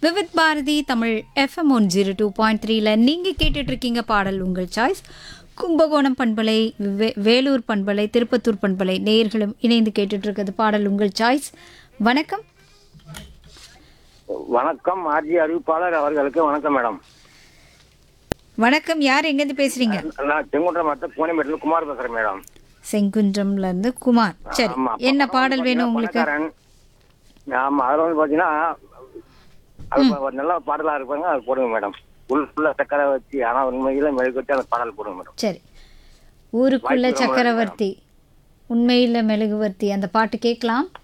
Vividh Bharati Tamil FM one zero two point த்ரீல நீங்கள் கேட்டுட்ருக்கீங்க பாடல் உங்கள் சாய்ஸ் கும்பகோணம் பண்பலை வே வேலூர் பண்பலை திருப்பத்தூர் பண்பலை நேயர்களும் இணைந்து கேட்டுட்ருக்கிறது பாடல் உங்கள் சாய்ஸ் வணக்கம் வணக்கம் ஆர்ஜி அறிவிப்பாளர் அவர்களுக்கு வணக்கம் மேடம் வணக்கம் யார் எங்கேருந்து பேசுகிறீங்க நான் செங்குன்றம் மாவட்ட கோணிமேட்டில் குமார் பேசுறேன் மேடம் செங்குன்றம்ல இருந்து குமார் சரி ஆமா. என்ன பாடல் வேணும் உங்களுக்கு பணக்காரன். ஆமா அதுல வந்து பாத்தீங்கன்னா அது ஒரு நல்ல பாடலா இருப்பாங்க அது போடுங்க மேடம் உள் ஃபுல்லா சக்கரை வச்சு ஆனா உண்மையில மெழுகு வச்சு அந்த பாடல் போடுங்க மேடம் சரி ஊருக்குள்ள வாய்ப்பு ரொம்ப சக்கரவர்த்தி உண்மையில் மெழுகுவர்த்தி அந்த பாட்டு கேட்கலாம்